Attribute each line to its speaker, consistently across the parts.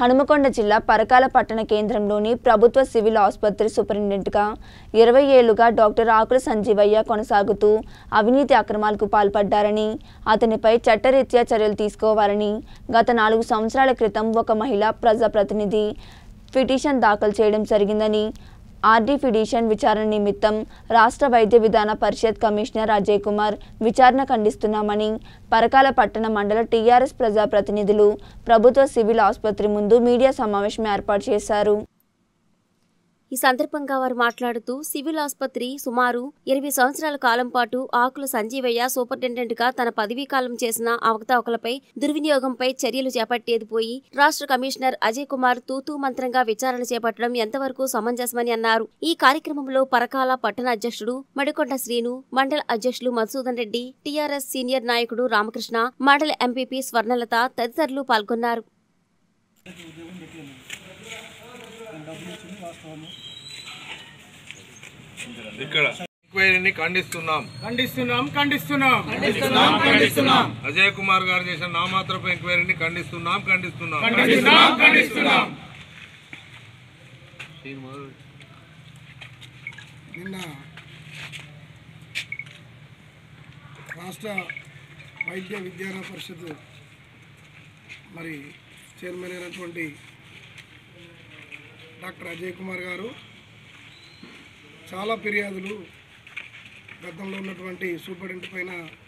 Speaker 1: హనుమకొండ జిల్లా పరకాల పట్టణ కేంద్రంలోని ప్రభుత్వ సివిల్ ఆసుపత్రి సూపరింటెండెంట్గా ఇరవై ఏళ్లుగా డాక్టర్ ఆకుల సంజీవయ్య కొనసాగుతూ అవినీతి అక్రమాలకు పాల్పడ్డారని అతనిపై చట్టరీత్యా చర్యలు తీసుకోవాలని గత నాలుగు సంవత్సరాల క్రితం ఒక మహిళా ప్రజాప్రతినిధి పిటిషన్ దాఖలు చేయడం జరిగిందని ఆర్డీ పిటిషన్ విచారణ నిమిత్తం రాష్ట్ర వైద్య విధాన పరిషత్ కమిషనర్ అజయ్ కుమార్ విచారణ ఖండిస్తున్నామని పరకాల పట్టణ మండల టీఆర్ఎస్ ప్రజాప్రతినిధులు ప్రభుత్వ సివిల్ ఆసుపత్రి ముందు మీడియా సమావేశం ఏర్పాటు చేశారు
Speaker 2: ఈ సందర్భంగా వారు మాట్లాడుతూ సివిల్ ఆసుపత్రి సుమారు ఇరవై సంవత్సరాల కాలం పాటు ఆకుల సంజీవయ్య సూపరింటెండెంట్ గా తన పదవీ కాలం చేసిన అవకతవకలపై దుర్వినియోగంపై చర్యలు చేపట్టేది పోయి రాష్ట్ర కమిషనర్ అజయ్ కుమార్ తూతూ మంత్రంగా విచారణ చేపట్టడం ఎంతవరకు సమంజసమని అన్నారు ఈ కార్యక్రమంలో పరకాల పట్టణ అధ్యక్షుడు మడికొండ శ్రీను మండల అధ్యక్షులు మధుసూదన్ రెడ్డి టీఆర్ఎస్ సీనియర్ నాయకుడు రామకృష్ణ మండల ఎంపీపీ స్వర్ణలత తదితరులు పాల్గొన్నారు
Speaker 3: ఇక్కడ ఎంక్వైరీని ఖండిస్తున్నాం
Speaker 4: ఖండిస్తున్నాం ఖండిస్తున్నాం
Speaker 3: అజయ్ కుమార్ గారు చేసిన నామాత్రపు ఎంక్వైరీని ఖండిస్తున్నాం ఖండిస్తున్నాం
Speaker 4: ఖండిస్తున్నాం ఖండిస్తున్నాం
Speaker 5: నిన్న రాష్ట్ర వైద్య విజ్ఞాన పరిషత్ మరి చైర్మన్ అయినటువంటి డాక్టర్ అజయ్ కుమార్ గారు చాలా ఫిర్యాదులు గతంలో ఉన్నటువంటి సూపరింటెండెంట్ పైన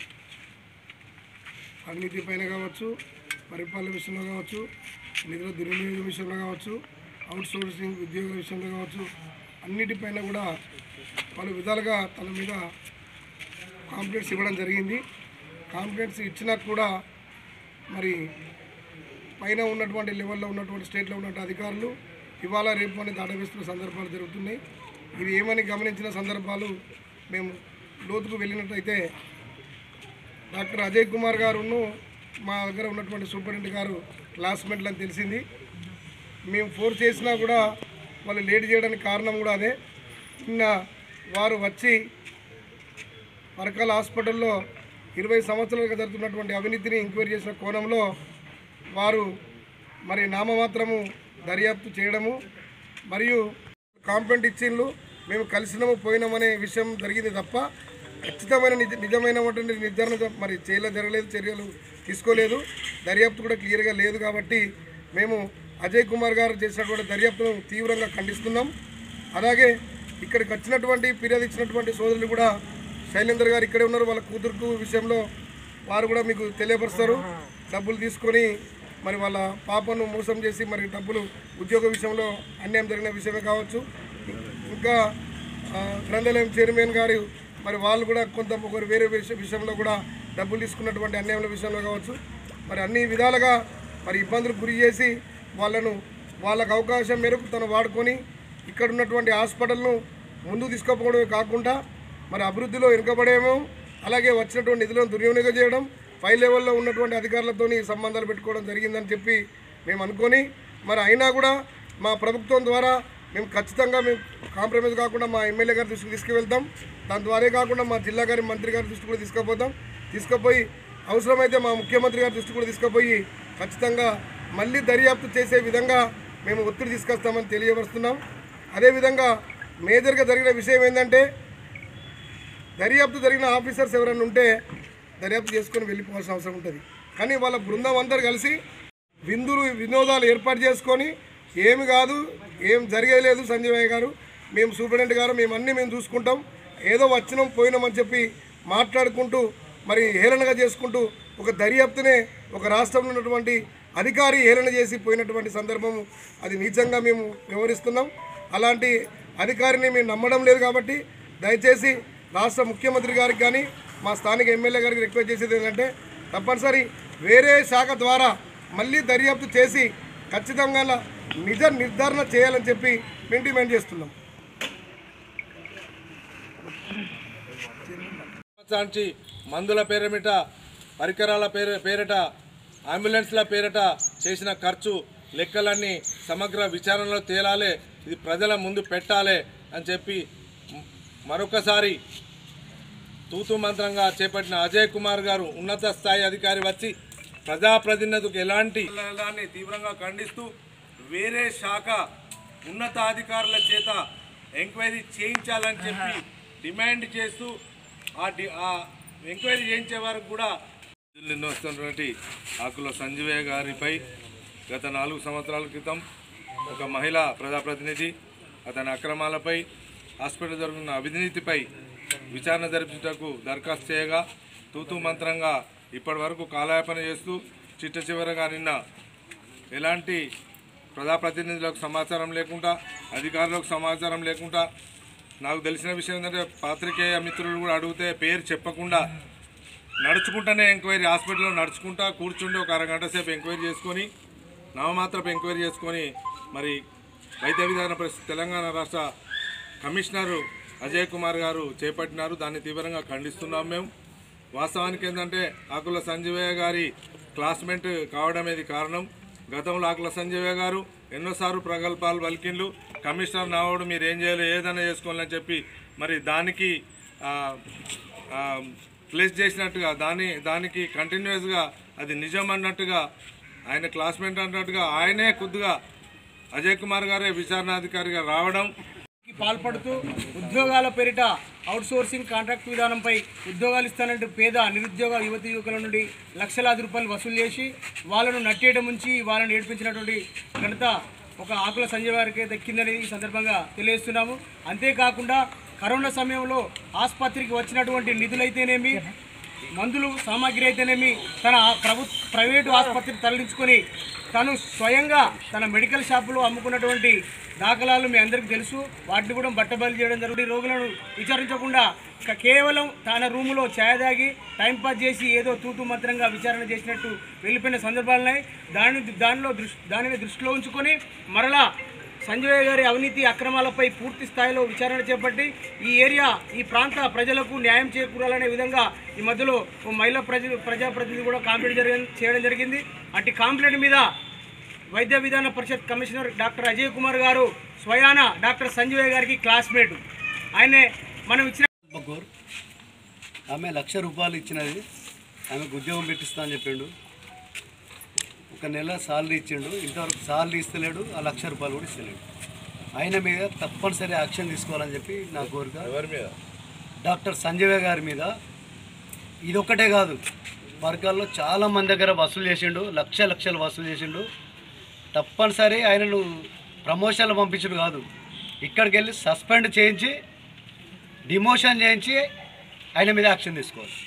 Speaker 5: అవినీతి పైన కావచ్చు పరిపాలన విషయంలో కావచ్చు నిధుల దుర్వినియోగం విషయంలో కావచ్చు అవుట్ సోర్సింగ్ ఉద్యోగుల విషయంలో కావచ్చు అన్నిటిపైన కూడా పలు విధాలుగా తన మీద కాంప్లైంట్స్ ఇవ్వడం జరిగింది కాంప్లైంట్స్ ఇచ్చినా కూడా మరి పైన ఉన్నటువంటి లెవెల్లో ఉన్నటువంటి స్టేట్లో ఉన్నటువంటి అధికారులు ఇవాళ రేపు అని దాటవేస్తున్న సందర్భాలు జరుగుతున్నాయి ఇది ఏమని గమనించిన సందర్భాలు మేము లోతుకు వెళ్ళినట్టయితే డాక్టర్ అజయ్ కుమార్ గారును మా దగ్గర ఉన్నటువంటి సూపరింటెండెంట్ గారు క్లాస్మేట్లు అని తెలిసింది మేము ఫోర్స్ చేసినా కూడా వాళ్ళు లేట్ చేయడానికి కారణం కూడా అదే నిన్న వారు వచ్చి పరకాల హాస్పిటల్లో ఇరవై సంవత్సరాలుగా జరుగుతున్నటువంటి అవినీతిని ఎంక్వైరీ చేసిన కోణంలో వారు మరి నామమాత్రము దర్యాప్తు చేయడము మరియు కాంప్లైంట్ ఇచ్చిండ్లు మేము కలిసినాము పోయినామనే విషయం జరిగింది తప్ప ఖచ్చితమైన నిజ నిజమైనటువంటి నిర్ధారణ జ- మరి చేయలే జరగలేదు చర్యలు తీసుకోలేదు దర్యాప్తు కూడా క్లియర్గా లేదు కాబట్టి మేము అజయ్ కుమార్ గారు చేసినటువంటి దర్యాప్తును తీవ్రంగా ఖండిస్తున్నాం అలాగే ఇక్కడికి వచ్చినటువంటి ఫిర్యాదు ఇచ్చినటువంటి సోదరులు కూడా శైలేందర్ గారు ఇక్కడే ఉన్నారు వాళ్ళ కూతురుకు విషయంలో వారు కూడా మీకు తెలియపరుస్తారు డబ్బులు తీసుకొని మరి వాళ్ళ పాపను మోసం చేసి మరి డబ్బులు ఉద్యోగ విషయంలో అన్యాయం జరిగిన విషయమే కావచ్చు ఇంకా ఆ, గ్రంథాలయం చైర్మన్ గారు మరి వాళ్ళు కూడా కొంత ఒకరు వేరే విష- విషయంలో కూడా డబ్బులు తీసుకున్నటువంటి అన్యాయం విషయంలో కావచ్చు మరి అన్ని విధాలుగా మరి ఇబ్బందులకు గురి చేసి వాళ్ళను వాళ్ళకు అవకాశం మేరకు తను వాడుకొని ఇక్కడ ఉన్నటువంటి హాస్పిటల్ను ముందుకు తీసుకుపోవడమే కాకుండా మరి అభివృద్ధిలో వెనుకబడేమో అలాగే వచ్చినటువంటి నిధులను దుర్వినియోగం చేయడం పై లెవెల్లో ఉన్నటువంటి అధికారులతోని సంబంధాలు పెట్టుకోవడం జరిగిందని చెప్పి మేము అనుకొని మరి అయినా కూడా మా ప్రభుత్వం ద్వారా మేము ఖచ్చితంగా మేము కాంప్రమైజ్ కాకుండా మా ఎమ్మెల్యే గారి దృష్టికి తీసుకువెళ్తాం దాని ద్వారా కాకుండా మా జిల్లా గారి మంత్రి గారి దృష్టి కూడా తీసుకుపోతాం తీసుకుపోయి అవసరమైతే మా ముఖ్యమంత్రి గారి దృష్టి కూడా తీసుకుపోయి ఖచ్చితంగా మళ్ళీ దర్యాప్తు చేసే విధంగా మేము ఒత్తిడి తీసుకొస్తామని తెలియపరుస్తున్నాం అదేవిధంగా మేజర్గా జరిగిన విషయం ఏంటంటే దర్యాప్తు జరిగిన ఆఫీసర్స్ ఎవరైనా ఉంటే దర్యాప్తు చేసుకొని వెళ్ళిపోవాల్సిన అవసరం ఉంటుంది కానీ వాళ్ళ బృందం అందరు కలిసి విందులు వినోదాలు ఏర్పాటు చేసుకొని ఏమి కాదు ఏం జరిగేలేదు సంజయ్ గారు మేము సూపరింటెండెంట్ గారు మేము అన్నీ మేము చూసుకుంటాం ఏదో వచ్చినాం పోయినామని చెప్పి మాట్లాడుకుంటూ మరి హేళనగా చేసుకుంటూ ఒక దర్యాప్తునే ఒక రాష్ట్రంలో ఉన్నటువంటి అధికారి హేళన చేసి పోయినటువంటి సందర్భము అది నిజంగా మేము వివరిస్తున్నాం అలాంటి అధికారిని మేము నమ్మడం లేదు కాబట్టి దయచేసి రాష్ట్ర ముఖ్యమంత్రి గారికి కానీ మా స్థానిక ఎమ్మెల్యే గారికి రిక్వెస్ట్ చేసేది ఏంటంటే తప్పనిసరి వేరే శాఖ ద్వారా మళ్ళీ దర్యాప్తు చేసి ఖచ్చితంగా నిజ నిర్ధారణ చేయాలని చెప్పి మేము డిమాండ్ చేస్తున్నాం
Speaker 3: సంవత్సరానికి మందుల పేరమిట పరికరాల పేరు పేరిట అంబులెన్స్ల పేరిట చేసిన ఖర్చు లెక్కలన్నీ సమగ్ర విచారణలో తేలాలి ఇది ప్రజల ముందు పెట్టాలి అని చెప్పి మ- మరొకసారి తూతు మంత్రంగా చేపట్టిన అజయ్ కుమార్ గారు ఉన్నత స్థాయి అధికారి వచ్చి ప్రజాప్రతినిధులకు ఎలాంటి దాన్ని తీవ్రంగా ఖండిస్తూ వేరే శాఖ ఉన్నతాధికారుల చేత ఎంక్వైరీ చేయించాలని చెప్పి డిమాండ్ చేస్తూ ఆ డి ఆ ఎంక్వైరీ చేయించే వరకు కూడా నిన్న వస్తున్నటువంటి ఆకుల సంజీవయ్య గారిపై గత నాలుగు సంవత్సరాల క్రితం ఒక మహిళా ప్రజాప్రతినిధి అతని అక్రమాలపై హాస్పిటల్ జరుగుతున్న అవినీతిపై విచారణ జరిపించటకు దరఖాస్తు చేయగా తూతూ మంత్రంగా ఇప్పటి వరకు కాలయాపన చేస్తూ చిట్ట చివరగా నిన్న ఎలాంటి ప్రజాప్రతినిధులకు సమాచారం లేకుండా అధికారులకు సమాచారం లేకుండా నాకు తెలిసిన విషయం ఏంటంటే పాత్రికేయ మిత్రులు కూడా అడిగితే పేరు చెప్పకుండా నడుచుకుంటానే ఎంక్వైరీ హాస్పిటల్లో నడుచుకుంటా కూర్చుండి ఒక అరగంట సేపు ఎంక్వైరీ చేసుకొని నామమాత్రపు ఎంక్వైరీ చేసుకొని మరి వైద్య విధాన పరిస్థితి తెలంగాణ రాష్ట్ర కమిషనరు అజయ్ కుమార్ గారు చేపట్టినారు దాన్ని తీవ్రంగా ఖండిస్తున్నాం మేము వాస్తవానికి ఏంటంటే ఆకుల సంజీవయ్య గారి క్లాస్మేట్ కావడం ఇది కారణం గతంలో ఆకుల సంజీవయ్య గారు ఎన్నోసార్లు ప్రగల్భాలు పలికిండ్లు కమిషనర్ నావాడు మీరు ఏం చేయాలి ఏదైనా చేసుకోవాలని చెప్పి మరి దానికి ఆ, ఆ, ప్లేస్ చేసినట్టుగా దాని దానికి కంటిన్యూస్గా అది నిజం అన్నట్టుగా ఆయన క్లాస్మేట్ అన్నట్టుగా ఆయనే కొద్దిగా అజయ్ కుమార్ గారే విచారణాధికారిగా రావడం
Speaker 4: కి పాల్పడుతూ ఉద్యోగాల పేరిట అవుట్ సోర్సింగ్ కాంట్రాక్ట్ విధానంపై ఉద్యోగాలు ఇస్తానంటూ పేద నిరుద్యోగ యువతి యువకుల నుండి లక్షలాది రూపాయలు వసూలు చేసి వాళ్ళను నట్టేయడం ఉంచి వాళ్ళని ఏడిపించినటువంటి ఘనత ఒక ఆకుల సంజయ్ గారికి దక్కిందని ఈ సందర్భంగా తెలియజేస్తున్నాము అంతేకాకుండా కరోనా సమయంలో ఆసుపత్రికి వచ్చినటువంటి నిధులైతేనేమి మందులు సామాగ్రి అయితేనేమి తన ప్రభు ప్రైవేటు ఆసుపత్రికి తరలించుకొని తను స్వయంగా తన మెడికల్ షాపులో అమ్ముకున్నటువంటి దాఖలాలు మీ అందరికీ తెలుసు వాటిని కూడా బట్టబయలు చేయడం జరుగుతుంది రోగులను విచారించకుండా క- కేవలం తన రూములో ఛాయ్ తాగి టైంపాస్ చేసి ఏదో తూతు మంత్రంగా విచారణ చేసినట్టు వెళ్ళిపోయిన సందర్భాలున్నాయి దాని దానిలో దృష్టి దానిని దృష్టిలో ఉంచుకొని మరలా సంజయ్ గారి అవినీతి అక్రమాలపై పూర్తి స్థాయిలో విచారణ చేపట్టి ఈ ఏరియా ఈ ప్రాంత ప్రజలకు న్యాయం చేకూరాలనే విధంగా ఈ మధ్యలో ఓ మహిళా ప్రజలు ప్రజాప్రతినిధి కూడా కంప్లైంట్ జరిగి చేయడం జరిగింది అట్టి కంప్లైంట్ మీద వైద్య విధాన పరిషత్ కమిషనర్ డాక్టర్ అజయ్ కుమార్ గారు స్వయాన డాక్టర్ సంజయ్ గారికి క్లాస్మేట్ ఆయనే మనం ఇచ్చిన
Speaker 6: బగ్గూర్ ఆమె లక్ష రూపాయలు ఇచ్చినది ఆమెకు ఉద్యోగం పెట్టిస్తా అని చెప్పిండు ఒక నెల సాలరీ ఇచ్చిండు ఇంతవరకు సాలరీ ఇస్తలేడు ఆ లక్ష రూపాయలు కూడా ఇస్తలేడు ఆయన మీద తప్పనిసరి యాక్షన్ తీసుకోవాలని చెప్పి నా కోరిక
Speaker 3: ఎవరి మీద
Speaker 6: డాక్టర్ సంజయ్ గారి మీద ఇదొక్కటే కాదు వర్గాల్లో చాలా మంది దగ్గర వసూలు చేసిండు లక్ష లక్షలు వసూలు చేసిండు తప్పనిసరి ఆయనను ప్రమోషన్లు పంపించుడు కాదు ఇక్కడికి వెళ్ళి సస్పెండ్ చేయించి డిమోషన్ చేయించి ఆయన మీద యాక్షన్ తీసుకోవాలి